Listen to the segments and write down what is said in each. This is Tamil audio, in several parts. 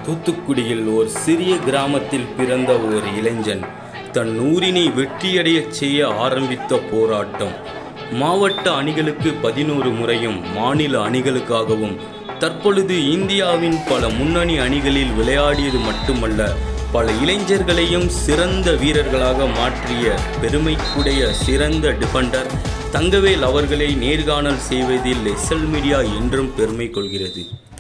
தூத்துக்குடியில் ஒரு சிறிய கிராமத்தில் பிறந்த ஒரு இளைஞன் தன் ஊரினை வெற்றியடையச் செய்ய ஆரம்பித்த போராட்டம் மாவட்ட அணிகளுக்கு பதினோரு முறையும் மாநில அணிகளுக்காகவும் தற்பொழுது இந்தியாவின் பல முன்னணி அணிகளில் விளையாடியது மட்டுமல்ல பல இளைஞர்களையும் சிறந்த வீரர்களாக மாற்றிய பெருமைக்குடைய சிறந்த டிஃபெண்டர் தங்கவேல் அவர்களை நேர்காணல் செய்வதில் எஸ்எல் மீடியா என்றும் பெருமை கொள்கிறது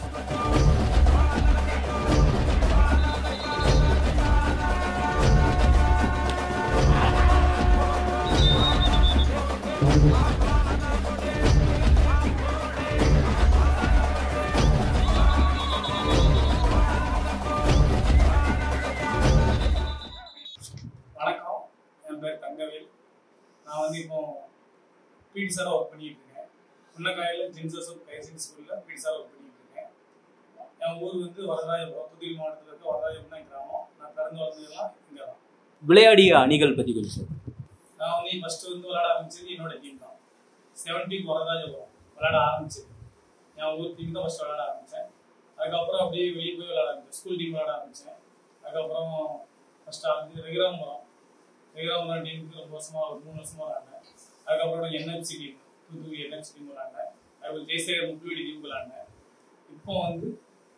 வணக்கம் என் பேர் தங்கவேல் நான் வந்து இப்போ பிடி சாராக ஒர்க் பண்ணிட்டு இருக்கேன் முன்னக்காயில் ஜின்சஸ் கைசிங் ஸ்கூலில் பிடி சாராக ஒர்க் பண்ணிட்டு இருக்கேன் என் ஊர் வந்து வரதாயபுரம் தூத்துக்குடி மாவட்டத்தில் இருக்க வரதாயபுரம் என் கிராமம் நான் பிறந்து வளர்ந்ததெல்லாம் இங்கே தான் விளையாடிய அணிகள் பத்தி கொஞ்சம் சொல்லுங்க நான் வந்து ஃபர்ஸ்ட் வந்து விளையாட ஆரம்பிச்சது என்னோட டீம் தான் செவன்டீன் வரதாஜபுரம் விளையாட ஆரம்பிச்சது என் ஊர் டீம் தான் ஃபர்ஸ்ட் விளையாட ஆரம்பித்தேன் அதுக்கப்புறம் அப்படியே வெளியே போய் விளையாட ஆரம்பிச்சேன் ஸ்கூல் டீம் விளையாட ஆரம்பித்தேன் அதுக்கப்புறம் ஃபர்ஸ்ட் வந்து ரெகுராமரம் ரெகுராமரம் டீமுக்கு ரொம்ப வருஷமா ஒரு மூணு வருஷமா விளையாண்டேன் அதுக்கப்புறம் NFC team Thoothukudi NFC team விளையாண்டேன் அதுக்கப்புறம் தேசிய முக்குவீடி டீம் விளையாண்டேன் இப்போ வந்து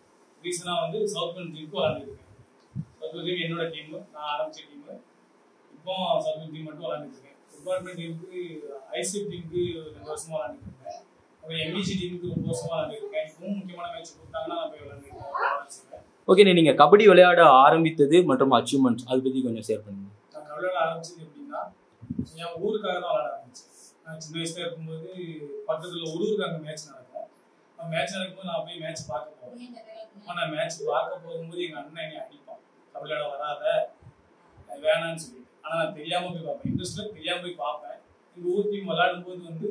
ரீசனாக வந்து சவுத் பென் டீமுக்கு விளையாண்டுருக்கேன் சவுத் டீம் என்னோட டீம் நான் ஆரம்பிச்ச டீம் இப்போ சவுத் டீம் மட்டும் விளையாண்டுட்டு இருக்கேன் டிபார்ட்மெண்ட் டீமுக்கு ஐசிஎஃப் டீமுக்கு ரெண்டு வருஷமா விளையாண்டுட்டு இருக்கேன் அப்புறம் எம்இசி டீமுக்கு ரொம்ப வருஷமா விளையாண்டுட்டு இருக்கேன் இப்பவும் முக்கியமான மேட்ச் கொடுத்தாங்கன்னா நான் போய் விளையாண்டுருக்கேன் ஓகே நீங்க கபடி விளையாட ஆரம்பித்தது மற்றும் அச்சீவ்மெண்ட்ஸ் அதை பத்தி கொஞ்சம் ஷேர் பண்ணுங்க நான் விளையாட ஆரம்பிச்சது எப்படின்னா என் ஊருக்காக தான் விளையாட ஆரம்பிச்சேன் நான் சின்ன வயசுல இருக்கும்போது பக்கத்துல உள்ளூருக்கு அங்கே மேட்ச் நடக்கும் அந்த மேட்ச் நடக்கும்போது நான் போய் மேட்ச் பார்க்க போவேன் அப்ப நான் மேட்ச் பார்க்க போகும்போது எங்க அண்ணன் என்னை அடிப்பான் விளையாட வராத அது வேணாம்னு சொல்லிட்டு ஆனா நான் தெரியாம போய் பார்ப்பேன் இன்ட்ரெஸ்ட்ல தெரியாம போய் பார்ப்பேன் எங்க ஊர் டீம் விளையாடும் போது வந்து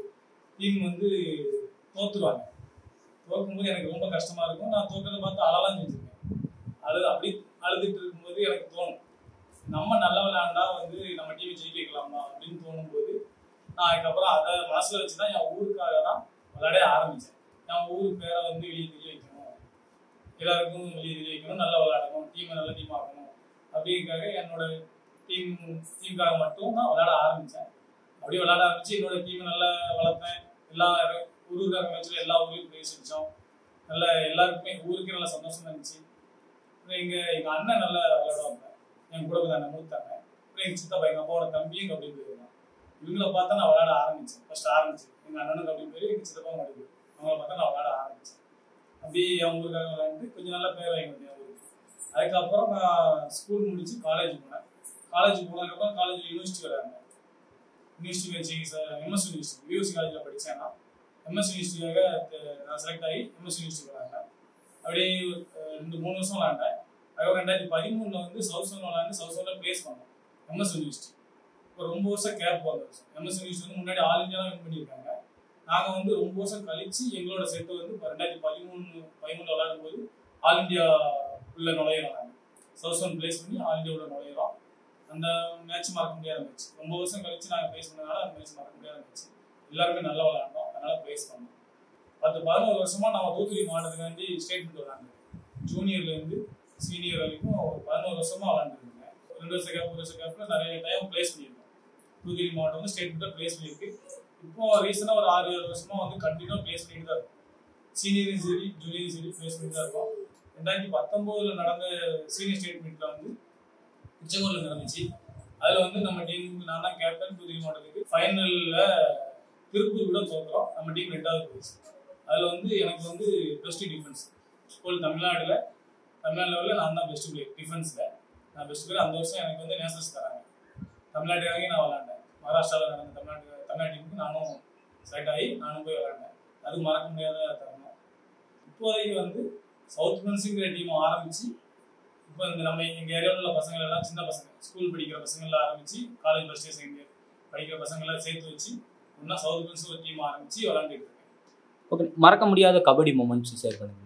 டீம் வந்து தோத்துருவாங்க தோக்கும்போது எனக்கு ரொம்ப கஷ்டமா இருக்கும் நான் தோக்கிறத பார்த்து அழலாம் செஞ்சிருக்கேன் அழு அப்படி அழுதுட்டு இருக்கும்போது எனக்கு தோணும் நம்ம நல்லா விளையாண்டா வந்து நம்ம டீம் ஜெயிக்க வைக்கலாமா அப்படின்னு தோணும்போது நான் அதுக்கப்புறம் அதை மனசுல வச்சுதான் என் ஊருக்காக தான் விளையாட ஆரம்பிச்சேன் என் ஊர் பேரை வந்து வெளியே தெரிய வைக்கணும் எல்லாருக்கும் வெளியே தெரிய வைக்கணும் நல்லா விளையாடணும் டீமை நல்ல டீம் ஆகணும் அப்படிங்கிறதுக்காக என்னோட டீம் டீமுக்காக மட்டும் நான் விளையாட ஆரம்பிச்சேன் அப்படியே விளையாட ஆரம்பிச்சு என்னோட டீமை நல்லா வளர்த்தேன் எல்லா ஊருக்கார மேட்ச்ல எல்லா ஊரையும் போய் செஞ்சோம் நல்ல எல்லாருக்குமே ஊருக்கே நல்ல சந்தோஷமா இருந்துச்சு அப்புறம் எங்க எங்க அண்ணன் நல்லா விளையாடுவாங்க என் கூட கொஞ்சம் அண்ணன் மூத்தாங்க அப்புறம் எங்க சித்தப்பா எங்க அப்பாவோட தம்பியும் கபடி போயிருந்தாங்க இவங்கள பார்த்தா நான் விளையாட ஆரம்பிச்சேன் ஃபர்ஸ்ட் ஆரம்பிச்சேன் எங்க அண்ணனும் கபடி போய் எங்க சித்தப்பாவும் கபடி போய் அவங்கள பார்த்தா நான் விளையாட ஆரம்பிச்சேன் அப்படியே என் ஊருக்காக விளையாண்டு கொஞ்சம் நல்ல பேர் வாங்கி வந்தேன் என் ஊருக்கு அதுக்கப்புறம் நான் ஸ்கூல் முடிச்சு காலேஜ் போனேன் காலேஜ் போனதுக்கப்புறம் காலேஜ் யூனிவர்சிட்டி விளையாண்டேன் யூனிவர்சிட்டி வச்சு சார் எம்எஸ் யூனிவர்சிட்டி யூஎஸ்சி காலேஜில் படித்தேன் நான் எம்எஸ் யூனிவர்சிட்டிக்காக நான் செலக்ட் ஆகி எம்எஸ் யூனிவர்சிட்டி விளையாண்டேன் அப்படியே அஹ், ரெண்டு மூணு வருஷம் விளையாண்டேன் அதுக்கப்புறம் ரெண்டாயிரத்தி பதிமூணுல வந்து சவுத் சோன் விளையாண்டு சவுத் சோனில் ப்ளேஸ் பண்ணோம் எம்எஸ் யூனிவர்சிட்டி இப்போ ரொம்ப வருஷம் கேப் போகிற வருஷம் எம்எஸ் யூனிவர்சிட்டி வந்து முன்னாடி ஆல் இந்தியாலாம் வின் பண்ணியிருக்காங்க நாங்கள் வந்து ரொம்ப வருஷம் கழிச்சு எங்களோட செட்டு வந்து இப்போ ரெண்டாயிரத்தி பதிமூணு பதிமூணு விளையாடும் போது ஆல் இந்தியா உள்ள நுழையிறோம் நாங்கள் சவுத் சோன் ப்ளேஸ் பண்ணி ஆல் இந்தியா உள்ள நுழையிறோம் அந்த மேட்ச் மறக்க முடியாத மேட்ச் ரொம்ப வருஷம் கழிச்சு நாங்கள் ப்ளேஸ் பண்ணதுனால அந்த மேட்ச் மறக்க முடியாத மேட்ச் எல்லாருமே நல்லா விளையாண்டோம் அதனால ப்ளேஸ் பண்ணோம் பத்து பதினோரு வருஷமா நம்ம தூத்துக்குடி மாவட்டத்துக்காண்டி ஸ்டேட் மீட் விளையாண்டோம் ஜூனியர்ல இருந்து சீனியர் வரைக்கும் ஒரு பதினோரு வருஷமா விளையாண்டுருக்கேன் ரெண்டு வருஷம் கேப் ஒரு வருஷம் கேப்ல நிறைய டைம் ப்ளேஸ் பண்ணியிருக்கோம் தூத்துக்குடி மாவட்டம் வந்து ஸ்டேட் மீட்ல ப்ளேஸ் பண்ணியிருக்கு இப்போ ரீசெண்டாக ஒரு ஆறு ஏழு வருஷமா வந்து கண்டினியூ ப்ளேஸ் பண்ணிட்டு தான் இருக்கும் சீனியரும் சரி ஜூனியரும் சரி ப்ளேஸ் பண்ணிட்டு தான் இருக்கும் ரெண்டாயிரத்தி பத்தொம்போதுல நடந்த சீனியர் ஸ்டேட் மீட்ல வந்து உச்சகூர்ல நடந்துச்சு அதுல வந்து நம்ம டீமுக்கு நான் தான் கேப்டன் தூத்துக்குடி மாவட்டத்துக்கு ஃபைனல்ல திருப்பூர் கூட தோக்குறோம் நம்ம டீம் ரெண்டாவது பிரைஸ் அதுல வந்து எனக்கு வந்து பெஸ்ட் டிஃபென்ஸ் ஸ்கூல் தமிழ்நாடுல தமிழ்நாடு லெவலில் நான் தான் பெஸ்ட் பிளேயர் டிஃபென்ஸ்ல நான் பெஸ்ட் பிளேயர் அந்த வருஷம் எனக்கு வந்து நேஷனல்ஸ் தராங்க தமிழ்நாட்டுக்காக நான் விளாண்டேன் மகாராஷ்டிராவில் நடந்த தமிழ்நாட்டு தமிழ்நாடு டீமுக்கு நானும் செலக்ட் ஆகி நானும் போய் விளாண்டேன் அது மறக்க முடியாத தருணம் இப்போதைக்கு வந்து சவுத் பென்ஸுங்கிற டீம் ஆரம்பிச்சு இப்போ இந்த நம்ம எங்க ஏரியாவில் உள்ள பசங்க எல்லாம் சின்ன பசங்க ஸ்கூல் படிக்கிற பசங்க எல்லாம் ஆரம்பிச்சு college first year second year படிக்கிற பசங்க எல்லாம் சேர்த்து வச்சு ஒன்னா சவுத் பென்ஸ் ஒரு டீம் ஆரம்பிச்சு விளாண்டுட்டு இருக்கேன் ஓகே மறக்க முடியாத கபடி மூமெண்ட்ஸ் ஷேர் பண்ணுங்க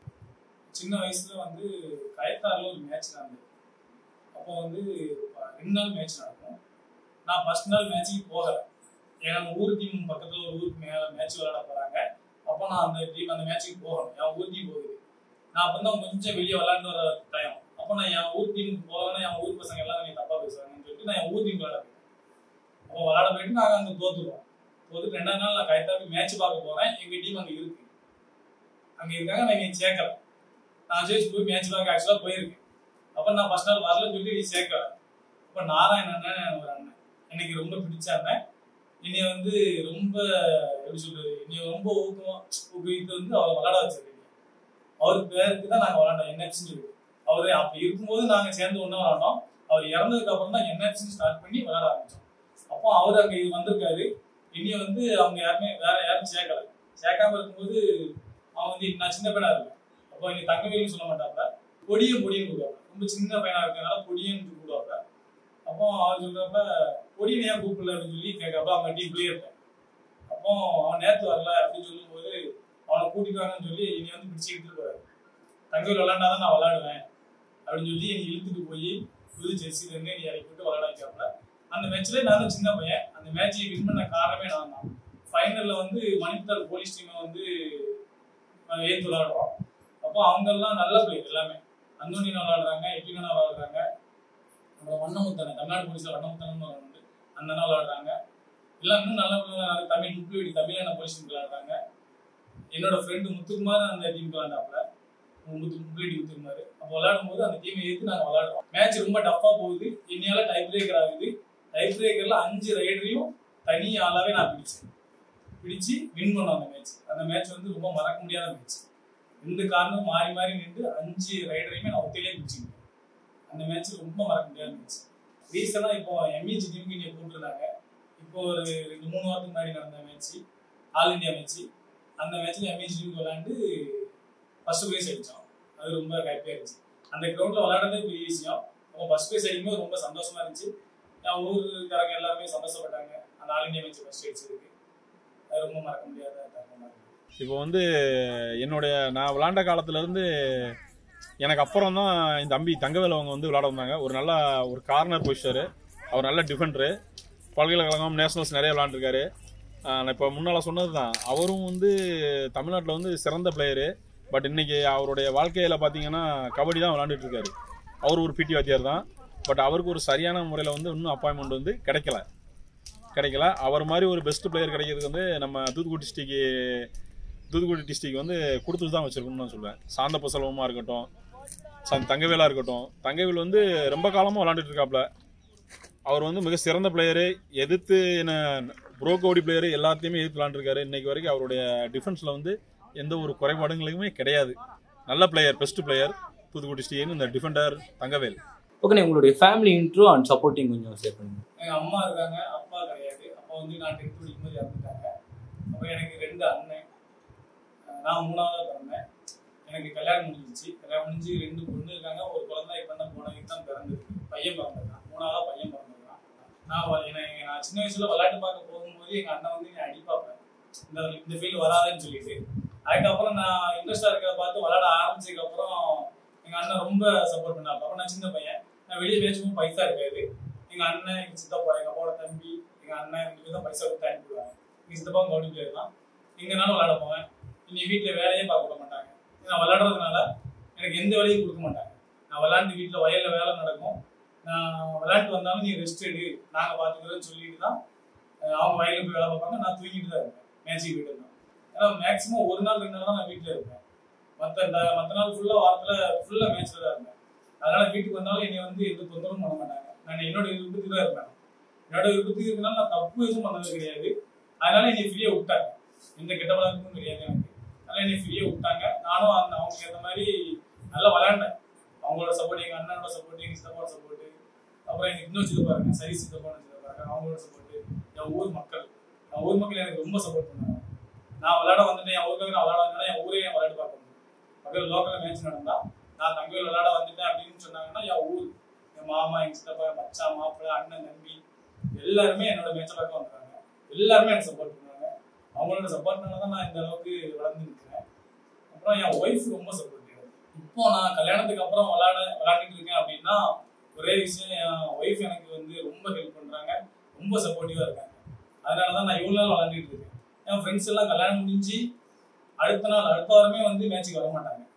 சின்ன வயசுல வந்து கயத்தாறுல ஒரு மேட்ச் நடந்தது அப்போ வந்து ரெண்டு நாள் மேட்ச் நடக்கும் நான் ஃபர்ஸ்ட் நாள் மேட்ச்சுக்கு போகல ஏன்னா நம்ம ஊர் டீம் பக்கத்துல ஒரு ஊருக்கு மேல மேட்ச் விளையாட போறாங்க அப்போ நான் அந்த டீம் அந்த மேட்ச்சுக்கு போகணும் என் ஊர் டீம் போகுது நான் அப்போ தான் கொஞ்சம் வெளியே விளாண்டு வர டைம் அப்போ நான் என் ஊர் டீமுக்கு போகலன்னா என் ஊர் பசங்க எல்லாம் நீ தப்பா பேசுவாங்கன்னு சொல்லிட்டு நான் என் ஊர் டீம் விளாட போயிட்டேன் அப்போ விளாட போயிட்டு நாங்கள் அங்கே தோத்துருவோம் தோத்துட்டு ரெண்டாவது நாள் நான் கரெக்டாக போய் மேட்ச் பார்க்க போறேன் எங்க டீம் அங்கே இருக்கு அங்கே இருக்காங்க நான் இங்கே சேர்க்கல நான் ஜெயிச்சு போய் மேட்ச் பார்க்க ஆக்சுவலாக போயிருக்கேன் அப்போ நான் ஃபர்ஸ்ட் நாள் வரலன்னு சொல்லி நீ சேர்க்கல அப்போ நாராயண அண்ணன் ஒரு அண்ணன் எனக்கு ரொம்ப பிடிச்ச அண்ணன் என்னைய வந்து ரொம்ப எப்படி சொல்றது என்னைய ரொம்ப ஊக்கம் ஊக்குவித்து வந்து அவர் விளாட வச்சிருக்கீங்க அவர் பேருக்கு தான் நாங்கள் விளாண்டோம் என்எஃப்சின்னு சொல்லி அவர் அப்போ இருக்கும்போது நாங்கள் சேர்ந்து ஒன்றா விளாண்டோம் அவர் இறந்ததுக்கு அப்புறம் தான் என்எஃப்சின்னு ஸ்டார்ட் பண்ணி விளாட ஆரம்பிச்சோம் அப்போ அவர் அங்கே வந்திருக்காரு இனிய வந்து அவங்க யாருமே வேற யாரும் சேர்க்கல சேர்க்காம இருக்கும்போது அவன் வந்து நான் சின்ன பையனா இருக்கேன் அப்போ நீ தங்கவேலுன்னு சொல்ல மாட்டாப்ல பொடிய பொடியன்னு கூப்பிடுவாங்க ரொம்ப சின்ன பையனா இருக்கனால பொடியன்னு கூப்பிடுவாங்க அப்போ அவர் சொல்றப்ப பொடியனை ஏன் கூப்பிடல அப்படின்னு சொல்லி கேட்கப்ப அவங்க டீப்லேயே இருப்பேன் அப்போ அவன் நேத்து வரல அப்படின்னு சொல்லும்போது அவனை கூட்டிட்டு வாங்கன்னு சொல்லி என்னை வந்து பிடிச்சி இழுத்துட்டு போறாரு தங்கவேல் விளாண்டாதான் நான் விளாடுவேன் அப்படின்னு சொல்லி என்னை இழுத்துட்டு போய் புது ஜெர்சில இருந்து நீ இறக்கி விட்டு விளாட வைக்காப்ல அந்த மேட்ச்ல நான் தான் சின்ன பையன் அந்த மேட்சை வின் பண்ண காரணமே நான் தான் ஃபைனல்ல வந்து மணிப்பூர் போலீஸ் டீமை வந்து ஏத்து விளாடுறோம் அப்போ அவங்க எல்லாம் நல்ல பிளேயர் எல்லாமே அந்தோனினா விளாடுறாங்க எட்டினா விளாடுறாங்க அப்புறம் வண்ணமுத்தனை தமிழ்நாடு போலீஸ்ல வண்ணமுத்தனன்னு ஒரு உண்டு அந்த நாள் விளாடுறாங்க எல்லாம் இன்னும் நல்ல பிள்ளைங்க தமிழ் முக்குவெடி தமிழான போலீஸ் டீம் விளாடுறாங்க என்னோட ஃப்ரெண்டு முத்துக்குமார் அந்த டீம் விளாண்டாப்ல முத்து முக்குவெடி முத்துக்குமார் அப்போ விளையாடும் போது அந்த டீமை ஏற்று நாங்கள் விளாடுறோம் மேட்ச் ரொம்ப டஃபா போகுது என்னையால டை பிரேக்கர் ஆகுது டை பிரேக்கர்ல அஞ்சு ரைடரையும் தனி ஆளாவே நான் பிடிச்சேன் பிடிச்சு வின் பண்ணோம் அந்த மேட்ச் அந்த மேட்ச் வந்து ரொம்ப மறக்க முடியாத மேட்ச் ரெண்டு காரணம் மாறி மாறி நின்று அஞ்சு ரைடரையுமே நான் ஒத்தையிலே பிடிச்சிருக்கேன் அந்த மேட்ச் ரொம்ப மறக்க முடியாத மேட்ச் ரீசனா இப்போ எம்இஜி டீமுக்கு இங்கே கூப்பிட்டுருந்தாங்க இப்போ ஒரு ரெண்டு மூணு வாரத்துக்கு முன்னாடி நடந்த மேட்ச் ஆல் இந்தியா மேட்ச் அந்த மேட்ச்ல எம்இஜி டீமுக்கு விளையாண்டு ஃபர்ஸ்ட் ப்ரைஸ் அடித்தோம் அது ரொம்ப ஹாப்பியாக இருந்துச்சு அந்த கிரவுண்டில் விளையாடுறதே பெரிய விஷயம் அப்போ ஃபர்ஸ்ட் ப்ரைஸ் அடிக்கும்போது ரொம்ப சந்தோஷமா இருந்துச்சு என் ஊருக்காரங்க எல்லாருமே சந்தோஷப்பட்டாங்க அந்த ஆல் இந்தியா மேட்ச் ஃபர்ஸ்ட் அடிச்சதுக்கு அது ரொம்ப மறக்க முடியாத தருணமா இருக்கு இப்போ வந்து என்னுடைய நான் விளாண்ட காலத்துலேருந்து எனக்கு அப்புறம் தான் இந்த தம்பி தங்கவேல் அவங்க வந்து விளாட வந்தாங்க ஒரு நல்ல ஒரு கார்னர் பொசிஷரு அவர் நல்ல டிஃபெண்டரு பல்கலைக்கழகம் நேஷனல்ஸ் நிறைய விளாண்டுருக்காரு நான் இப்போ முன்னால் சொன்னது தான் அவரும் வந்து தமிழ்நாட்டில் வந்து சிறந்த பிளேயரு பட் இன்னைக்கு அவருடைய வாழ்க்கையில் பார்த்தீங்கன்னா கபடி தான் விளாண்டுட்டு இருக்காரு அவர் ஒரு பிடி வாத்தியார் தான் பட் அவருக்கு ஒரு சரியான முறையில் வந்து இன்னும் அப்பாயின்மெண்ட் வந்து கிடைக்கல கிடைக்கல அவர் மாதிரி ஒரு பெஸ்ட் பிளேயர் கிடைக்கிறதுக்கு வந்து நம்ம தூத்துக்குடி டிஸ்ட்ரிக்கு தூத்துக்குடி டிஸ்ட்ரிக் வந்து கொடுத்துட்டு தான் வச்சிருக்கணும்னு நான் சொல்லுவேன் சாந்த பசலவமாக இருக்கட்டும் ச- தங்கவேலா இருக்கட்டும் தங்கவேல் வந்து ரொம்ப காலமாக விளாண்டுட்டு இருக்காப்ல அவர் வந்து மிக சிறந்த பிளேயரு எதிர்த்து என்ன ப்ரோ கபடி பிளேயரு எல்லாத்தையுமே எதிர்த்து விளாண்டுருக்காரு இன்னைக்கு வரைக்கும் அவருடைய டிஃபென்ஸில் வந்து எந்த ஒரு குறைபாடுகளுமே கிடையாது நல்ல player best player Thoothukudi district இந்த டிஃபெண்டர் தங்கவேல் ஓகே உங்களுடைய ஃபேமிலி இன்ட்ரோ அண்ட் சப்போர்ட்டிங் கொஞ்சம் ஷேர் பண்ணுங்க எங்க அம்மா இருக்காங்க அப்பா கிடையாது அப்பா வந்து நான் டென்த் படிக்கும்போது இறந்துட்டாங்க அப்புறம் எனக்கு ரெண்டு அண்ணன் அஹ் நான் மூணாவதா பிறந்தேன் எனக்கு கல்யாணம் முடிஞ்சிச்சு கல்யாணம் முடிஞ்சு ரெண்டு பொண்ணு இருக்காங்க ஒரு குழந்தை இப்போ தான் போன வீக் தான் பிறந்திருக்கு பையன் பிறந்திருக்கான் மூணாவதா பையன் பிறந்திருக்கான் நான் வ- என்னை- நான் சின்ன வயசுல விளையாட்டு பார்க்க போகும்போது எங்க அண்ணன் வந்து என்னை அடிப்பாப்பேன் இந்த இந்த ஃபீல்டு வராதுன்னு சொல்லிட்டு அதுக்கப்புறம் நான் இன்ட்ரெஸ்டா இருக்கிறத பார்த்து விளையாட ஆரம்பிச்சதுக்கு அப்புறம் எங்க அண்ணன் ரொம்ப சப்போர்ட் பண்ணாரு அப்ப நான் சின்ன பையன் நான் வெளியே பேசும்போது பைசா இருக்காது எங்க அண்ணன் எங்க சித்தப்பா எங்க அப்பாவோட தம்பி எங்க அண்ணன் ரெண்டு தான் பைசா கொடுத்து அனுப்பிடுவாங்க எங்க சித்தப்பா கவுனி பிளேயர் தான் எங்கனாலும் விளையாட போவேன் இனி வீட்டுல வேலையே பார்க்க விட மாட்டாங்க நான் விளையாடுறதுனால எனக்கு எந்த வேலையும் கொடுக்க மாட்டாங்க நான் விளையாண்டு வீட்டுல வயல்ல வேலை நடக்கும் நான் விளையாட்டு வந்தாலும் நீ ரெஸ்ட் எடு நாங்க பாத்துக்கிறோம்னு சொல்லிட்டு தான் அஹ் அவங்க வயல்ல போய் வேலை பார்ப்பாங்க நான் தூங்கிட்டு தான் இருப்பேன் மேட்சுக்கு போயிட்டு இருந்தேன் ஏன்னா மேக்ஸிமம் ஒரு நாள் ரெண்டு நாள் தான் நான் வீட்டுல இருப்பேன் மற்ற மற்ற நாள் ஃபுல்லா வாரத்துல ஃபுல்லா மேட்ச்ல தான் இருப்பேன் அதனால வீட்டுக்கு வந்தாலும் என்னை வந்து எந்த தொந்தரவும் பண்ண மாட்டாங்க நான் என்னோட விருப்பத்துக்கு தான் இருப்பேன் என்னோட விருப்பத்துக்கு இருக்கனால நான் தப்பு எதுவும் பண்ணது கிடையாது அதனால என்னை ஃப்ரீயா விட்டாங்க எந்த கெட்ட பழக்கமும் கிடையாது எனக்கு அதனால என்னை ஃப்ரீயா விட்டாங்க நானும் அந்த அவங்களுக்கு ஏற்ற மாதிரி நல்லா விளையாண்டேன் அவங்களோட சப்போர்ட் எங்க அண்ணனோட சப்போர்ட் எங்க சித்தப்பாவோட சப்போர்ட் அப்புறம் எனக்கு இன்னும் சித்தப்பாருங்க சரி சித்தப்பான சித்தப்பாருங்க அவங்களோட சப்போர்ட் என் ஊர் மக்கள் என் ஊர் மக்கள் எனக்கு ரொம்ப சப்போர்ட் பண்ணாங்க நான் விளையாட வந்துட்டேன் என் ஊருக்காக நான் விளையாட வந்தேன்னா என் ஊரே என் விளையாட்டு பார்க்க முடியும் பக்கத்தில் லோக்கல் மேட்ச் நடந்தா நான் தங்கையில் விளையாட வந்துட்டேன் அப்படின்னு சொன்னாங்கன்னா என் ஊர் என் மாமா எங்க சித்தப்பா என் மச்சான் மாப்பிள்ளை அண்ணன் தம்பி எல்லாருமே என்னோட மேட்சை பார்க்க வந்தாங்க எல்லாருமே எனக்கு சப்போர்ட் பண்ணாங்க அவங்களோட சப்போர்ட்னால தான் நான் இந்த அளவுக்கு வளர்ந்து நிற்கிறேன் அப்புறம் என் ஒய்ஃப் ரொம்ப சப்போர்ட் இப்போ நான் கல்யாணத்துக்கு அப்புறம் விளையாட விளையாடிட்டு இருக்கேன் அப்படின்னா ஒரே விஷயம் என் ஒய்ஃப் எனக்கு வந்து ரொம்ப ஹெல்ப் பண்றாங்க ரொம்ப சப்போர்ட்டிவா இருக்காங்க அதனால தான் நான் இவ்வளவு நாள் விளையாடிட்டு இருக்கேன் என் ஃப்ரெண்ட்ஸ் எல்லாம் கல்யாணம் முடிஞ்சு அடுத்த நாள் அடுத்த வாரமே வந்து மேட்சுக்கு வர மாட்டாங்க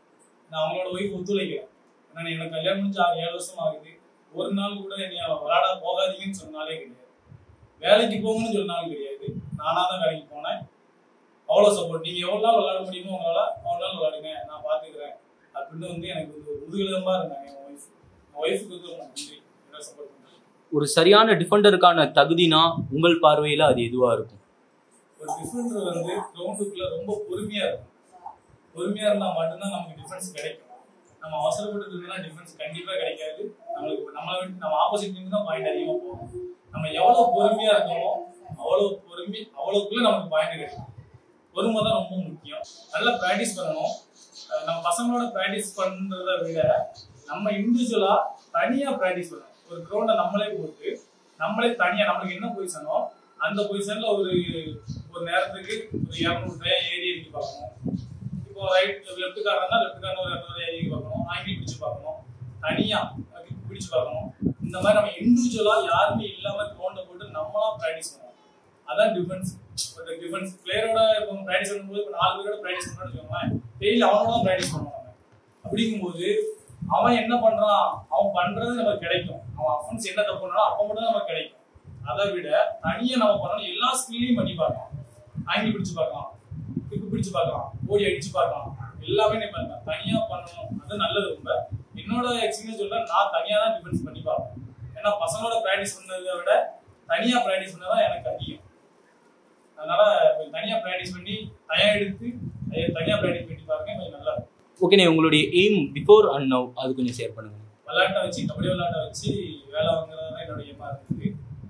நான் அவங்களோட ஒய்ஃப் ஒத்துழைக்கிறேன் ஏன்னா எனக்கு கல்யாணம் முடிஞ்சு ஆறு ஏழு வருஷம் ஆகுது ஒரு நாள் கூட என்னை விளாட போகாதீங்கன்னு சொன்னாலே கிடையாது வேலைக்கு போங்கன்னு சொன்னாலும் கிடையாது நானாக தான் வேலைக்கு போனேன் அவ்வளோ சப்போர்ட் நீங்கள் எவ்வளோ நாள் விளாட முடியுமோ உங்களால் அவ்வளோ நாள் விளாடுங்க நான் பார்த்துக்கிறேன் அப்படின்னு வந்து எனக்கு வந்து ஒரு முதுகெலும்பாக இருந்தாங்க என் ஒய்ஃப் என் ஒய்ஃபுக்கு வந்து ரொம்ப நன்றி என்ன சப்போர்ட் பண்ணுறேன் ஒரு சரியான டிஃபெண்டருக்கான தகுதினா உங்கள் பார்வையில அது எதுவா இருக்கும் ஒரு டிஃபெண்டர் வந்து கிரவுண்டுக்குள்ள ரொம்ப பொறுமையா இருக்கும் பொறுமையா இருந்தா மட்டும்தான் நமக்கு டிஃபென்ஸ் கிடைக்கும் நம்ம அவசரப்பட்டு இருந்தா டிஃபென்ஸ் கண்டிப்பா கிடைக்காது நம்மளுக்கு நம்மளை விட்டு நம்ம ஆப்போசிட் டீம் தான் பாயிண்ட் அதிகமா போகும் நம்ம எவ்வளவு பொறுமையா இருக்கோமோ அவ்வளவு பொறுமை அவ்வளவுக்குள்ள நமக்கு பாயிண்ட் கிடைக்கும் பொறுமை தான் ரொம்ப முக்கியம் நல்லா ப்ராக்டிஸ் பண்ணணும் அஹ் நம்ம பசங்களோட ப்ராக்டிஸ் பண்றதை விட நம்ம இண்டிவிஜுவலா தனியா ப்ராக்டிஸ் பண்ணணும் ஒரு கிரவுண்டை நம்மளே போட்டு நம்மளே தனியா நம்மளுக்கு என்ன பொசிஷனோ அந்த பொசிஷன்ல ஒரு ஒரு நேரத்துக்கு ஒரு இரநூறு ட்ரையா ஏறி இறக்கி பார்க்கணும் இப்போ ரைட் லெஃப்ட் காரனா லெஃப்ட் காரன் ஒரு இரநூறு ஏறி பார்க்கணும் ஆங்கிள் பிடிச்சு பார்க்கணும் தனியா கிக் பிடிச்சு பார்க்கணும் இந்த மாதிரி நம்ம இண்டிவிஜுவலா யாருமே இல்லாம கிரவுண்டை போட்டு நம்மளா ப்ராக்டிஸ் பண்ணணும் அதான் டிஃபென்ஸ் ஒரு டிஃபென்ஸ் பிளேயரோட இப்போ ப்ராக்டிஸ் பண்ணும்போது இப்போ நாலு பேரோட ப்ராக்டிஸ் பண்ணணும்னு வச்சுக்கோங்களேன் டெய்லி அவனோட தான் ப்ராக்டிஸ் பண்ணுவோம் நம்ம அப்படிங்கும்போது அவன் என்ன பண்றான் அவன் பண்றது நமக்கு கிடைக்கும் அவன் அஃபன்ஸ் என்ன தப்பு பண்ணாலும் அப்போ மட்டும் தான் நமக்கு கிடைக்கும் அதை விட தனியா நம்ம பண்ணணும் எல்லா ஸ்கில்லையும் பண்ணி பார்க்கலாம் ஆங்கிள் பிடிச்சு பார்க்கலாம் கிக்கு பிடிச்சு பார்க்கலாம் ஓடி அடிச்சு பார்க்கலாம் எல்லாமே நீ பண்ணலாம் தனியா பண்ணணும் அது நல்லது ரொம்ப என்னோட எக்ஸ்பீரியன்ஸ் சொல்ல நான் தனியா தான் டிஃபென்ஸ் பண்ணி பார்ப்பேன் ஏன்னா பசங்களோட ப்ராக்டிஸ் பண்ணதை விட தனியா ப்ராக்டிஸ் பண்ணதான் எனக்கு அதிகம் அதனால கொஞ்சம் தனியா ப்ராக்டிஸ் பண்ணி தயா எடுத்து தனியா- தனியா ப்ராக்டிஸ் பண்ணி பாருங்க கொஞ்சம் நல்லா இருக்கும் ஓகேண்ணே உங்களுடைய எய்ம் பிஃபோர் அண்ட் நவ் அது கொஞ்சம் ஷேர் பண்ணுங்க விளையாட்டை வச்சு கபடி விளையாட்டை வச்சு வேலை வாங்குறது தான் என்னோட எய்மா இருந்தது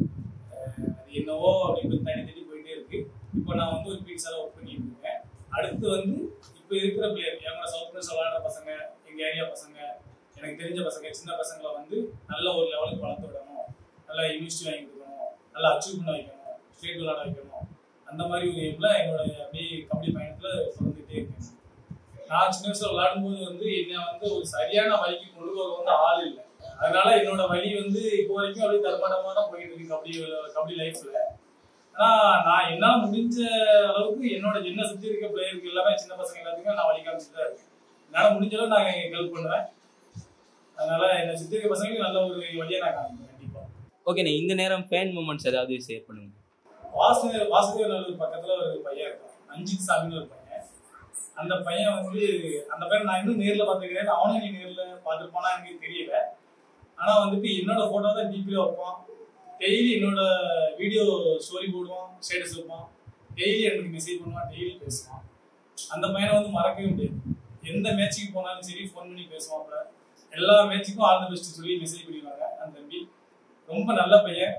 அஹ் அது என்னவோ அப்படின்னு தனி தனி போயிட்டே இருக்கு இப்போ நான் வந்து ஒரு பீட்ஸ் எல்லாம் ஒர்க் பண்ணிட்டு இருக்கேன் அடுத்து வந்து இப்போ இருக்கிற பிளேயர் எங்களோட சவுத் வெஸ்ட் விளையாடுற பசங்க எங்க ஏரியா பசங்க எனக்கு தெரிஞ்ச பசங்க சின்ன பசங்களை வந்து நல்ல ஒரு லெவலுக்கு வளர்த்து விடணும் நல்ல யூனிவர்சிட்டி வாங்கி கொடுக்கணும் நல்லா அச்சீவ் பண்ண வைக்கணும் ஸ்டேட் விளையாட வைக்கணும் அந்த மாதிரி ஒரு எய்ம்ல என்னோட அப்படியே கபடி பயணத்துல தொடர்ந்துட்டே இருக்கேன் நான் சின்ன வயசுல விளையாடும்போது வந்து என்ன வந்து ஒரு சரியான வழிக்கு கொண்டு போக வந்து ஆள் இல்லை அதனால என்னோட வழி வந்து இப்போ வரைக்கும் அப்படியே தர்மாடமா தான் போயிட்டு இருக்கு கபடி கபடி லைஃப்ல ஆனா நான் என்னால முடிஞ்ச அளவுக்கு என்னோட என்ன சுத்தி இருக்க பிளேயருக்கு எல்லாமே சின்ன பசங்க எல்லாத்துக்குமே நான் வழி காமிச்சுட்டு தான் இருக்கேன் என்னால முடிஞ்ச அளவு நான் ஹெல்ப் பண்ணுவேன் அதனால என்ன சுத்தி இருக்க பசங்களுக்கு நல்ல ஒரு வழியை நான் காமிப்பேன் கண்டிப்பா ஓகேண்ணே இந்த நேரம் ஃபேன் மூமெண்ட்ஸ் ஏதாவது ஷேர் பண்ணுங்க வாசு வாசுதேவ நல்லூர் பக்கத்துல ஒரு பையன் இருக்கான் அஞ்சித் சாமின்னு ஒரு பையன் அந்த பையன் வந்து அந்த பையன் நான் இன்னும் நேர்ல பாத்துக்கிறேன் அவனும் நீ நேர்ல பாத்துருப்பானா எனக்கு தெரியல ஆனா வந்துட்டு என்னோட போட்டோ தான் டிபில வைப்பான் டெய்லி என்னோட வீடியோ ஸ்டோரி போடுவான் ஸ்டேட்டஸ் வைப்பான் டெய்லி எனக்கு மெசேஜ் பண்ணுவான் டெய்லி பேசுவான் அந்த பையனை வந்து மறக்கவே முடியாது எந்த மேட்சுக்கு போனாலும் சரி ஃபோன் பண்ணி பேசுவாப்ல எல்லா மேட்சுக்கும் ஆல் த பெஸ்ட் சொல்லி மெசேஜ் பண்ணிடுவாங்க அந்த தம்பி ரொம்ப நல்ல பையன்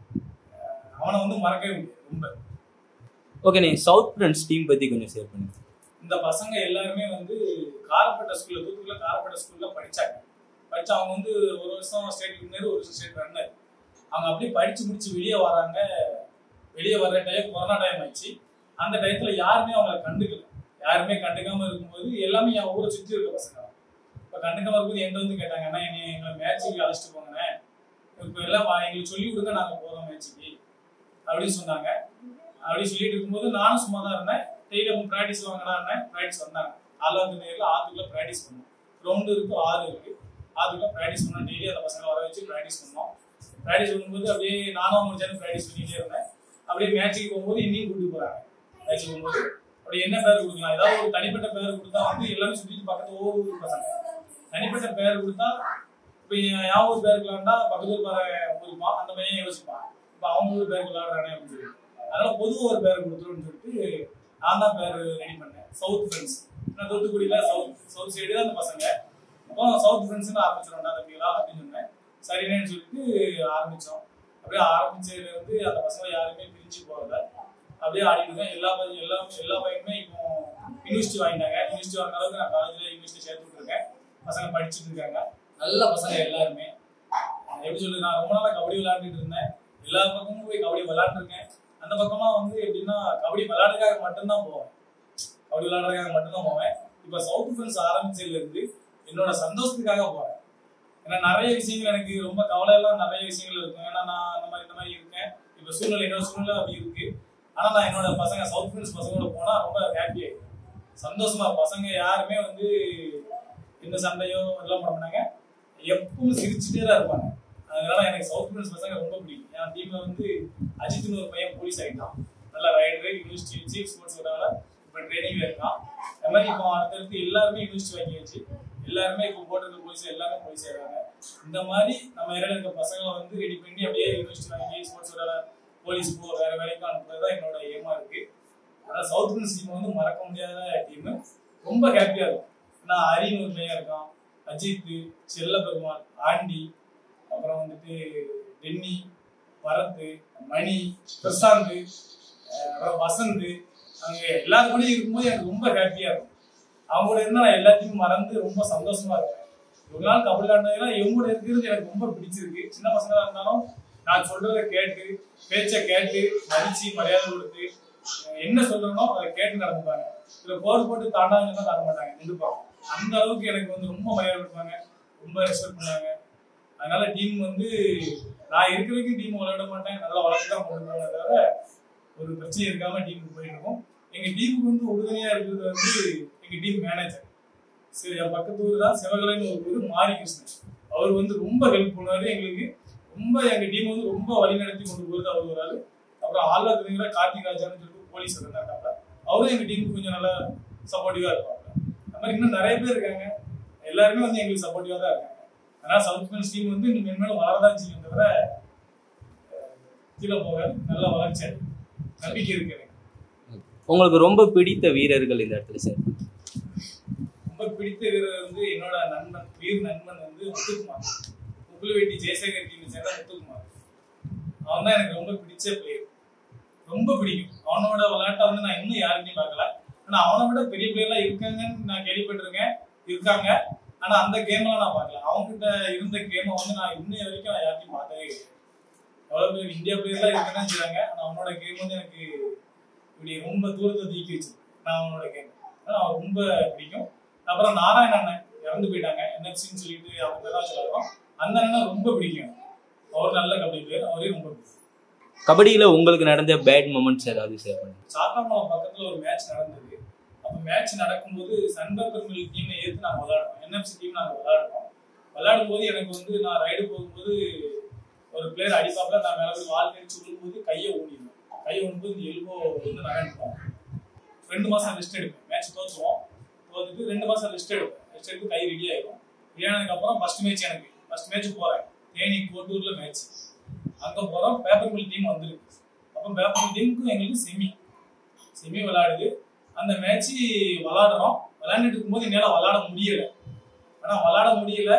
அஹ் அவனை வந்து மறக்கவே முடியாது ரொம்ப ஓகேண்ணே சவுத் ஃப்ரெண்ட்ஸ் டீம் பத்தி கொஞ்சம் ஷேர் பண்ணுங்க இந்த பசங்க எல்லாருமே வந்து காரப்பட்ட ஸ்கூல்ல தூத்துக்குள்ள காரப்பட்ட ஸ்கூல்ல படிச்சாங்க படிச்சு அவங்க வந்து ஒரு வருஷம் ஸ்டேட் வின்னர் ஒரு வருஷம் ஸ்டேட் ரன்னர் அவங்க அப்படியே படிச்சு முடிச்சு வெளியே வராங்க வெளியே வர்ற டைம் கொரோனா டைம் ஆயிடுச்சு அந்த டயத்துல யாருமே அவங்கள கண்டுக்கல யாருமே கண்டுக்காம இருக்கும்போது எல்லாமே என் ஊரை சுத்தி இருக்க பசங்க தான். இப்ப கண்டுக்காம இருக்கும்போது என்கிட்ட வந்து கேட்டாங்க அண்ணா என்னை எங்களை மேட்சுக்கு அழைச்சிட்டு போங்கண்ணே இப்ப எல்லாம் வா- எங்களுக்கு சொல்லி கொடுங்க நாங்க போறோம் மேட்சுக்கு அப்படின்னு சொன்னாங்க அப்படி சொல்லிட்டு இருக்கும்போது நானும் சும்மா தான் இருந்தேன் டெய்லி அவங்க ப்ராக்டிஸ் வாங்கினாங்க ப்ராக்டிஸ் வந்தாங்க ஆலாந்து நேரில் ஆத்துக்குள்ள ப்ராக்டிஸ் பண்ணோம் கிரவுண்டு இருக்கு ஆறு இருக்கு ஆத்துக்குள்ள ப்ராக்டிஸ் பண்ணோம் டெய்லி அந்த பசங்களை வர வச்சு ப்ராக்டிஸ் பண்ணோம் ப்ராக்டிஸ் பண்ணும்போது அப்படியே நானும் அவங்க சேர்ந்து ப்ராக்டிஸ் பண்ணிட்டே இருந்தேன் அப்படியே மேட்சுக்கு போகும்போது இன்னையும் கூட்டிட்டு போறாங்க மேட்சுக்கு போகும்போது அப்படி என்ன பேர் கொடுக்கலாம் ஏதாவது ஒரு தனிப்பட்ட பேர் கொடுத்தா வந்து எல்லாமே சுத்திட்டு பக்கத்து ஒவ்வொரு ஊர் பசங்க தனிப்பட்ட பேர் கொடுத்தா இப்போ என் ஊர் பேர் இருக்கலாம்னா பக்கத்து ஊர் பேர இருப்பான் அந்த பையன் யோசிப்பான் இப்போ அவங்க ஊர் பேருக்கு விளையாடுறானே அப்படின்னு சொல்லி அதனால பொது ஒரு பேர் கொடுத்துருன்னு சொல்லிட்டு நான் தான் பேர் ரெடி பண்ணேன் சவுத் ஃப்ரெண்ட்ஸ் நான் தூத்துக்குடியில சவுத் சவுத் சைடு தான் அந்த பசங்க அப்போ சவுத் ஃப்ரெண்ட்ஸ்னு ஆரம்பிச்சிடோம்டா தம்பிகளா அப்படின்னு சொன்னேன் சரின்னு சொல்லிட்டு ஆரம்பிச்சோம் அப்படியே ஆரம்பிச்சதுல இருந்து அந்த பசங்க யாருமே பிரிஞ்சு போகல அப்படியே ஆடிட்டு இருக்கேன் எல்லா பையன் எல்லா எல்லா பையனுமே இப்போ யூனிவர்சிட்டி வாங்கிட்டாங்க யூனிவர்சிட்டி வாங்கின அளவுக்கு நான் காலேஜ்ல யூனிவர்சிட்டி சேர்த்து விட்டுருக்கேன் பசங்க படிச்சுட்டு இருக்காங்க நல்ல பசங்க எல்லாருமே எப்படி சொல்லு நான் ரொம்ப நாளா கபடி விளையாண்டுட்டு இருந்தேன் எல்லா பக்கமும் போய் கபடி விளையாண்டுருக்கேன் அந்த பக்கமா வந்து எப்படின்னா கபடி விளையாடுறதுக்காக மட்டும்தான் போவேன் கபடி விளையாடுறதுக்காக மட்டும்தான் போவேன் இப்ப சவுத் ஃப்ரெண்ட்ஸ் ஆரம்பிச்சதுல இருந்து என்னோட சந்தோஷத்துக்காக போறேன் ஏன்னா நிறைய விஷயங்கள் எனக்கு ரொம்ப கவலை எல்லாம் நிறைய விஷயங்கள் இருக்கும் ஏன்னா நான் அந்த மாதிரி இந்த மாதிரி இருக்கேன் இப்ப சூழ்நிலை என்னோட சூழ்நிலை அப்படி இருக்கு ஆனா நான் என்னோட பசங்க சவுத் ஃப்ரெண்ட்ஸ் பசங்களோட போனா ரொம்ப ஹாப்பி ஆயிடுவேன் சந்தோஷமா பசங்க யாருமே வந்து எந்த சண்டையோ எல்லாம் பண்ண மாட்டாங்க எப்பவும் சிரிச்சுட்டே தான் இருப்பாங்க அதனால எனக்கு சவுத் இந்தியன்ஸ் பசங்க ரொம்ப பிடிக்கும் என் டீம்ல வந்து அஜித்னு ஒரு பையன் போலீஸ் ஆகிட்டான் நல்ல ரைடரு யூனிவர்சிட்டி சீஃப் ஸ்போர்ட்ஸ் விடால இப்போ ட்ரைனிங்ல இருக்கான் அது மாதிரி இப்போ அடுத்தடுத்து எல்லாருமே யூனிவர்சிட்டி வாங்கியாச்சு எல்லாருமே இப்போ போட்டிருக்க போலீஸ் எல்லாமே போலீஸ் ஆயிடுறாங்க இந்த மாதிரி நம்ம ஏரியாவில் இருக்க பசங்களை வந்து ரெடி பண்ணி அப்படியே யூனிவர்சிட்டி வாங்கி ஸ்போர்ட்ஸ் விடால போலீஸ் போ வேற வேலைக்கு அனுப்புறது தான் என்னோட ஏமா இருக்கு அதனால சவுத் இந்தியன்ஸ் டீம் வந்து மறக்க முடியாத டீம் ரொம்ப ஹாப்பியா இருக்கும் நான் ஹரின்னு ஒரு பையன் இருக்கான் அஜித் செல்ல பெருமாள் ஆண்டி அப்புறம் வந்துட்டு டென்னி பரத் மணி பிரசாந்த் அஹ் அப்புறம் வசந்த் அங்க எல்லாரும் கூட இருக்கும்போது எனக்கு ரொம்ப ஹாப்பியா இருக்கும் அவங்க கூட இருந்தா நான் எல்லாத்தையும் மறந்து ரொம்ப சந்தோஷமா இருப்பேன் இவ்வளவு நாள் கபடி விளையாடுறதுனா இவங்க கூட இருக்கிறது எனக்கு ரொம்ப பிடிச்சிருக்கு சின்ன பசங்களா இருந்தாலும் நான் சொல்றதை கேட்டு பேச்சை கேட்டு மதிச்சு மரியாதை கொடுத்து அஹ் என்ன சொல்றேனோ அதை கேட்டு நடந்துப்பாங்க இதுல போர் போட்டு தாண்டாங்கன்னா தாண்ட மாட்டாங்க நின்றுப்பாங்க அந்த அளவுக்கு எனக்கு வந்து ரொம்ப மரியாதை கொடுப்பாங்க ரொம்ப ரெஸ்பெக்ட் பண்ணாங்க அதனால டீம் வந்து நான் இருக்கிற வரைக்கும் டீம் விளையாட மாட்டேன் நல்லா வளர்த்து தான் கொண்டு போவேன் தவிர ஒரு பிரச்சனை இருக்காம டீமுக்கு போயிட்டு இருக்கோம் எங்க டீமுக்கு வந்து உறுதுணையா இருக்கிறது வந்து எங்க டீம் மேனேஜர் சரி என் பக்கத்து ஊர் தான் சிவகலைன்னு ஒரு ஊர் மாரி கிருஷ்ணன் அவர் வந்து ரொம்ப ஹெல்ப் பண்ணுவாரு எங்களுக்கு ரொம்ப எங்க டீம் வந்து ரொம்ப வழிநடத்தி கொண்டு போகிறது அவர் ஒரு ஆளு அப்புறம் ஆள்ல இருக்கிற கார்த்திக் ராஜான்னு சொல்லிட்டு போலீஸ் இருந்தாங்க அவரும் எங்க டீமுக்கு கொஞ்சம் நல்லா சப்போர்ட்டிவா இருப்பாங்க அந்த மாதிரி இன்னும் நிறைய பேர் இருக்காங்க எல்லாருமே வந்து எங்களுக்கு சப்போர்ட்டிவா தான் இருக்காங்க அதனால சவுத் மென்ஸ் டீம் வந்து இன்னும் மென்மேலும் வளரதான் செய்யும் தவிர அஹ், கீழே போகாது நல்லா வளர்ச்சி அடையும். நம்பிக்கை இருக்கு எனக்கு உங்களுக்கு ரொம்ப பிடித்த வீரர்கள் இந்த இடத்துல சார் ரொம்ப பிடித்த வீரர் வந்து என்னோட நண்பன் வீர் நண்பன் வந்து முத்துக்குமார் முக்குலவேட்டி ஜெயசேகர் டீம் சேர்ந்த முத்துக்குமார் அவன் தான் எனக்கு ரொம்ப பிடிச்ச பிளேயர் ரொம்ப பிடிக்கும் அவனோட விளையாட்டை வந்து நான் இன்னும் யாருக்கையும் பார்க்கல ஆனா அவனை விட பெரிய பிளேயர்லாம் இருக்காங்கன்னு நான் கேள்விப்பட்டிருக்கேன் இருக்காங்க ஆனா அந்த கேம்லாம் நான் பார்க்கல அவங்ககிட்ட இருந்த கேமை வந்து நான் இன்னும் வரைக்கும் நான் யார்ட்டையும் பார்த்ததே கிடையாது எவ்வளவு பேர் இந்தியா பிளேயர்லாம் இருக்கதான் செய்றாங்க ஆனா அவனோட கேம் வந்து எனக்கு இப்படி ரொம்ப தூரத்தை தூக்கி வச்சு நான் அவனோட கேம் அதனால அவன் ரொம்ப பிடிக்கும் அப்புறம் நாராயண அண்ணன் இறந்து போயிட்டாங்க என்எஃப்சின்னு சொல்லிட்டு அவங்க தான் சொல்லுறோம் அந்த அண்ணன் ரொம்ப பிடிக்கும் அவர் நல்ல கபடி பிளேயர் அவரையும் ரொம்ப பிடிக்கும் கபடியில உங்களுக்கு நடந்த பேட் மூமெண்ட்ஸ் ஏதாவது ஷேர் பண்ணுங்க சாத்தாங்குளம் பக்கத்துல ஒரு மேட்ச் நடந்தது அப்ப மேட்ச் நடக்கும்போது சன்பர்கர் மில் டீமை ஏற்று நாங்க விளையாடுறோம் என்எஃப்சி டீம் நாங்க விளையாடுறோம் விளையாடும் போது எனக்கு வந்து நான் ரைடு போகும்போது ஒரு பிளேயர் அடிப்பாப்புல நான் மேல போய் வால் கடிச்சு விழும்போது கையை ஊனிடுவேன் கையை ஊனும்போது இந்த எல்போ வந்து நகர்ந்துப்போம் ரெண்டு மாசம் ரெஸ்ட் எடுப்பேன் மேட்ச் தோற்றுவோம் தோத்துட்டு ரெண்டு மாசம் ரெஸ்ட் எடுப்பேன் ரெஸ்ட் எடுத்து கை ரெடி ஆயிடும் ரெடி ஆனதுக்கு அப்புறம் ஃபர்ஸ்ட் மேட்ச் எனக்கு ஃபர்ஸ்ட் மேட்ச் போறேன் தேனி கோட்டூர்ல மேட்ச் அங்க போறோம் பேப்பர் மில் டீம் வந்துருக்கு அப்போ பேப்பர் மில் டீமுக்கும் எங்களுக்கு செமி செமி விளையாடுது அந்த மேட்ச் விளையாடுறோம் விளையாண்டுட்டு இருக்கும்போது என்னால விளையாட முடியல ஆனா விளையாட முடியல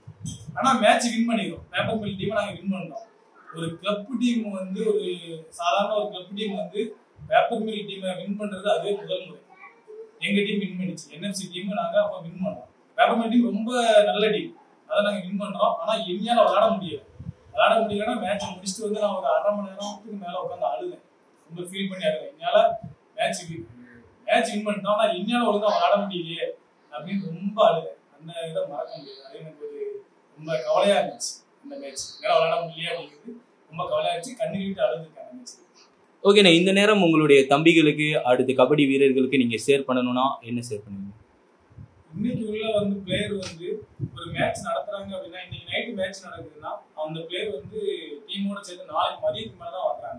ஆனா மேட்ச் வின் பண்ணிடுறோம் பேப்பர் மில் டீமை நாங்க வின் பண்ணோம் ஒரு கிளப் டீம் வந்து ஒரு சாதாரண ஒரு கிளப் டீம் வந்து பேப்பர் மில் டீமை வின் பண்றது அதுவே முதல் முறை எங்க டீம் வின் பண்ணிச்சு என்எஃப்சி டீம் நாங்க அப்ப வின் பண்ணோம் பேப்பர் மில் டீம் ரொம்ப நல்ல டீம் அதை நாங்க வின் பண்றோம் ஆனா என்னால விளையாட முடியல விளையாட முடியலன்னா மேட்ச் முடிச்சுட்டு வந்து நான் ஒரு அரை மணி நேரத்துக்கு மேல உட்காந்து அழுதேன் ரொம்ப ஃபீல் பண்ணி அழுதேன் என்னால மேட்ச் மேட்ச் வின் பண்ணிட்டோம் ஆனா என்னால ஒழுங்கா விளையாட முடியலையே அப்படின்னு ரொம்ப அழுதேன் அந்த இதை மறக்க முடியாது அது எனக்கு ஒரு ரொம்ப கவலையா இருந்துச்சு அந்த மேட்ச் என்னால விளையாட முடியலையே அப்படிங்கிறது ரொம்ப கவலையா இருந்துச்சு கண்ணு விட்டு அழுதுருக்கேன் அந்த மேட்ச் ஓகேண்ணா இந்த நேரம் உங்களுடைய தம்பிகளுக்கு அடுத்த கபடி வீரர்களுக்கு நீங்க ஷேர் பண்ணணும்னா என்ன ஷேர் பண்ணுவீங்க இன்னைக்கு உள்ள வந்து பிளேயர் வந்து ஒரு மேட்ச் நடத்துறாங்க அப்படின்னா இன்னைக்கு நைட்டு மேட்ச் நடக்குதுன்னா அந்த பிளேயர் வந்து டீமோட சேர்ந்து நாளைக்கு மதியத்துக்கு மேல தான் வர்றாங்க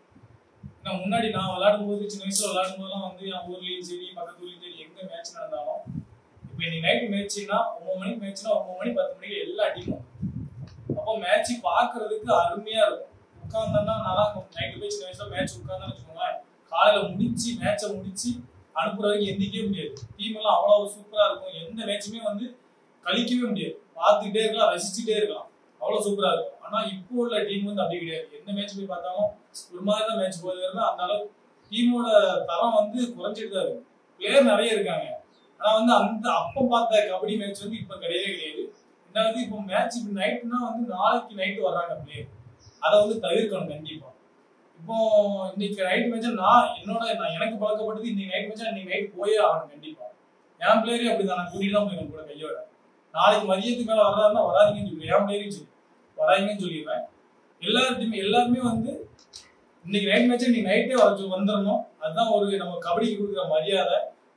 ஏன்னா முன்னாடி நான் விளையாடும் போது சின்ன வயசுல விளையாடும் போதெல்லாம் வந்து என் ஊர்லயும் சரி பக்கத்து ஊர்லயும் சரி எங்க மேட்ச் நடந்தாலும் இப்போ இன்னைக்கு நைட்டு மேட்ச்னா ஒன்பது மணிக்கு மேட்ச்னா ஒன்பது மணி பத்து மணிக்கு எல்லா டீமும் அப்போ மேட்ச் பாக்குறதுக்கு அருமையா இருக்கும் உட்கார்ந்தோம்னா நல்லா நைட்டு போய் சின்ன வயசுல மேட்ச் உட்கார்ந்தோம்னு வச்சுக்கோங்களேன் காலையில முடிச்சு மேட்சை முடிச்சு அனுப்புற வரைக்கும் எந்திக்கவே முடியாது டீம் எல்லாம் அவ்வளவு சூப்பரா இருக்கும் எந்த மேட்சுமே வந்து கழிக்கவே முடியாது பார்த்துக்கிட்டே இருக்கலாம் ரசிச்சுட்டே இருக்கலாம் அவ்வளவு சூப்பரா இருக்கும் ஆனா இப்போ உள்ள டீம் வந்து அப்படி கிடையாது எந்த மேட்ச் போய் பார்த்தாலும் ஒரு மாதிரி தான் மேட்ச் போகுது அந்த அளவு டீமோட தரம் வந்து குறைஞ்சிட்டு தான் இருக்கு பிளேயர் நிறைய இருக்காங்க ஆனா வந்து அந்த அப்ப பார்த்த கபடி மேட்ச் வந்து இப்ப கிடையவே கிடையாது ரெண்டாவது இப்போ மேட்ச் இப்போ நைட்னா வந்து நாளைக்கு நைட்டு வர்றாங்க பிளேயர் அதை வந்து தவிர்க்கணும் கண்டிப்பா இப்போ இன்னைக்கு நைட் மேட்ச் நான் என்னோட நான் எனக்கு பழக்கப்பட்டது இன்னைக்கு நைட் மேட்ச் இன்னைக்கு நைட் போயே ஆகணும் கண்டிப்பா என் பிளேயரே அப்படிதான் நான் கூட்டிட்டு தான் போயிருக்கேன் கூட கையோட நாளைக்கு மதியத்துக்கு மேல வர்றாருன்னா வராதீங்கன்னு சொல்லுவேன் என் பிளேயரையும் சொல்லி வராதீங்கன்னு சொல்லிடுவேன் எல்லாருமே எல்லாருமே வந்து இன்னைக்கு நைட் மேட்ச் இன்னைக்கு நைட்டே வர வந்துடணும் அதுதான் ஒரு நம்ம கபடிக்கு கொடுக்குற மரியாதை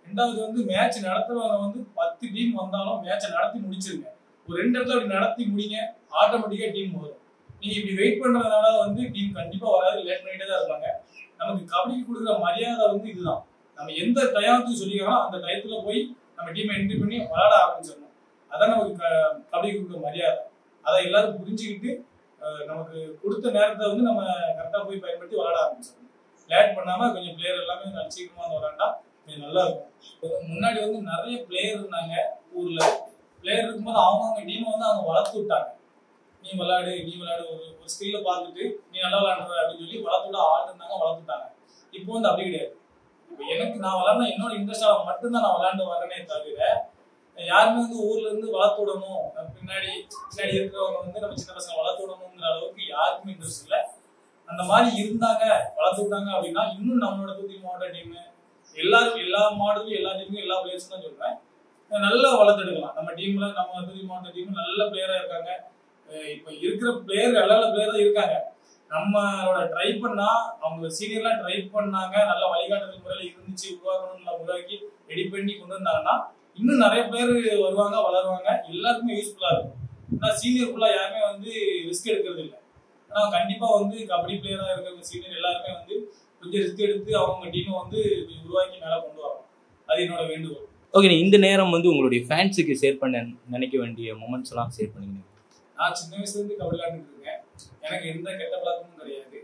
ரெண்டாவது வந்து மேட்ச் நடத்துறவங்க வந்து பத்து டீம் வந்தாலும் மேட்சை நடத்தி முடிச்சிருங்க ஒரு ரெண்டு இடத்துல அப்படி நடத்தி முடிங்க ஆட்டோமேட்டிக்கா டீம் வரும் நீங்க இப்படி வெயிட் பண்றதுனால வந்து டீம் கண்டிப்பா வராது லேட் பண்ணிட்டே தான் இருப்பாங்க நமக்கு கபடிக்கு கொடுக்குற மரியாதை வந்து இதுதான் நம்ம எந்த டயத்துக்கு சொல்லிக்கிறோம் அந்த டயத்துல போய் நம்ம டீமை என்ட்ரி பண்ணி விளையாட ஆரம்பிச்சிடணும் அதான் நமக்கு க- கபடிக்கு கொடுக்குற மரியாதை அதை எல்லாரும் புரிஞ்சுக்கிட்டு அஹ், நமக்கு கொடுத்த நேரத்தை வந்து நம்ம கரெக்டா போய் பயன்படுத்தி விளையாட ஆரம்பிச்சிடணும் லேட் பண்ணாம கொஞ்சம் பிளேயர் எல்லாமே நல்ல சீக்கிரமா வந்து விளையாண்டா கொஞ்சம் நல்லா இருக்கும் இப்ப முன்னாடி வந்து நிறைய பிளேயர் இருந்தாங்க ஊர்ல பிளேயர் இருக்கும்போது அவங்கவுங்க டீமை வந்து அவங்க வளர்த்து விட்டாங்க நீ விளையாடு நீ விளையாடு ஒரு ஒரு ஸ்கில்ல பார்த்துட்டு நீ நல்லா விளையாடுற அப்படின்னு சொல்லி வளர்த்து விட ஆள் இருந்தாங்க வளர்த்துட்டாங்க இப்போ வந்து அப்படி கிடையாது இப்போ எனக்கு நான் விளையாடின என்னோட இன்ட்ரெஸ்டாக மட்டும்தான் நான் விளையாண்டு வரேனே தவிர யாருமே வந்து ஊர்ல இருந்து வளர்த்து விடணும் நம்ம பின்னாடி பின்னாடி இருக்கிறவங்க வந்து நம்ம சின்ன பசங்க வளர்த்து விடணுங்கிற அளவுக்கு யாருக்குமே இன்ட்ரெஸ்ட் இல்லை அந்த மாதிரி இருந்தாங்க வளர்த்து விட்டாங்க அப்படின்னா இன்னும் நம்மளோட தூத்துக்குடி மாவட்ட டீம் எல்லாரும் எல்லா மாவட்டத்துலயும் எல்லா டீமும் எல்லா பிளேயர்ஸும் தான் சொல்றேன் நல்லா வளர்த்தெடுக்கலாம் நம்ம டீம்ல நம்ம தூத்துக்குடி மாவட்ட டீம் நல்ல பிளேயரா இருக்காங்க அஹ் இப்ப இருக்கிற பிளேயர் நல்ல நல்ல பிளேயர் தான் இருக்காங்க நம்மளோட ட்ரை பண்ணா அவங்க சீனியர்லாம் ட்ரை பண்ணாங்க நல்ல வழிகாட்டுதல் முறையில இருந்துச்சு உருவாக்கணும்னு உருவாக்கி ரெடி பண்ணி கொண்டு வந்தாங்கன்னா இன்னும் நிறைய பேர் வருவாங்க வளருவாங்க எல்லாருக்குமே யூஸ்ஃபுல்லா இருக்கும் ஆனா சீனியர் ஃபுல்லா யாருமே வந்து ரிஸ்க் எடுக்கிறது இல்லை ஆனா கண்டிப்பா வந்து கபடி பிளேயரா இருக்கிற சீனியர் எல்லாருமே வந்து கொஞ்சம் ரிஸ்க் எடுத்து அவங்க டீமை வந்து உருவாக்கி மேல கொண்டு வரணும் அது என்னோட வேண்டுகோள் ஓகே இந்த நேரம் வந்து உங்களுடைய ஃபேன்ஸுக்கு ஷேர் பண்ண நினைக்க வேண்டிய மொமெண்ட்ஸ் எல்லாம் ஷேர் பண்ணுங்க நான் சின்ன வயசுல இருந்து கபடி விளையாண்டுட்டு இருக்கேன் எனக்கு எந்த கெட்ட பழக்கமும் கிடையாது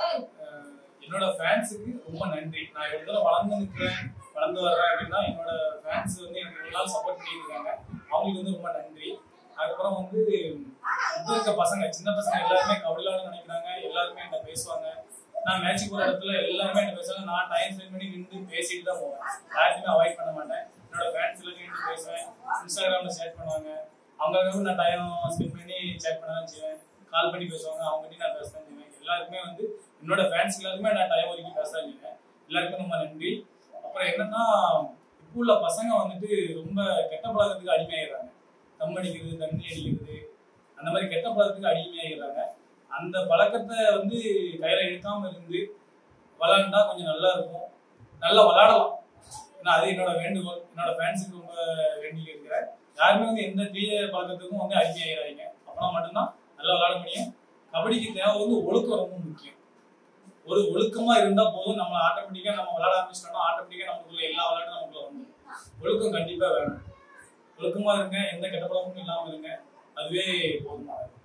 அஹ் என்னோட ஃபேன்ஸுக்கு ரொம்ப நன்றி நான் எவ்வளவு தூரம் வளர்ந்து நிற்கிறேன் வளர்ந்து வர்றேன் அப்படின்னா என்னோட ஃபேன்ஸ் வந்து எனக்கு இவ்வளவு நாள் சப்போர்ட் பண்ணிட்டு இருக்காங்க அவங்களுக்கு வந்து ரொம்ப நன்றி அதுக்கப்புறம் வந்து இப்போ இருக்க பசங்க சின்ன பசங்க எல்லாருமே கபடி விளையாட நினைக்கிறாங்க எல்லாருமே என்கிட்ட பேசுவாங்க நான் மேட்ச் போற இடத்துல எல்லாருமே என்ன பேசுவாங்க நான் டைம் ஸ்பெண்ட் பண்ணி நின்று பேசிட்டு தான் போவேன் யாருக்குமே அவாய்ட் பண்ண மாட்டேன் என்னோட ஃபேன்ஸ் எல்லாம் நின்று பேசுவேன் இன்ஸ்டாகிராம்ல ஷேர் பண்ணுவாங்க அவங்க நான் டைம் ஸ்பெண்ட் பண்ணி சேட் பண்ண தான் செய்வேன் கால் பண்ணி பேசுவாங்க அவங்ககிட்ட நான் பேச தான் செய்வேன் எல்லாருக்குமே வந்து என்னோட ஃபேன்ஸ் எல்லாருக்குமே நான் டைம் ஒதுக்கி பேச தான் செய்வேன் எல்லாருக்கும் ரொம்ப நன்றி அப்புறம் என்னன்னா இப்போ உள்ள பசங்க வந்துட்டு ரொம்ப கெட்ட பழக்கத்துக்கு அடிமையாயிடுறாங்க தம் அடிக்கிறது தண்ணி அடிக்கிறது அந்த மாதிரி கெட்ட பழக்கத்துக்கு அடிமையாயிடுறாங்க அந்த பழக்கத்தை வந்து கையில எடுக்காம இருந்து விளாண்டா கொஞ்சம் நல்லா இருக்கும் நல்லா விளாடலாம் ஏன்னா அது என்னோட வேண்டுகோள் என்னோட ஃபேன்ஸுக்கு ரொம்ப வேண்டி இருக்கிறேன் யாருமே வந்து எந்த தீய பழக்கத்துக்கும் வந்து அடிமையாயிடாதீங்க அப்பனா மட்டும்தான் நல்லா விளாட முடியும் கபடிக்கு தேவை வந்து ஒழுக்கம் ரொம்ப முக்கியம் ஒரு ஒழுக்கமா இருந்தா போதும் நம்ம ஆட்டோமேட்டிக்கா நம்ம விளையாட ஆரம்பிச்சிட்டோம்னா ஆட்டோமேட்டிக்கா நமக்குள்ள எல்லா விளையாட்டும் நமக்குள்ள வந்துடும் ஒழுக்கம் கண்டிப்பா வேணும் ஒழுக்கமா இருங்க எந்த கெட்ட பழக்கமும் இல்லாம இருங்க அதுவே போதுமானது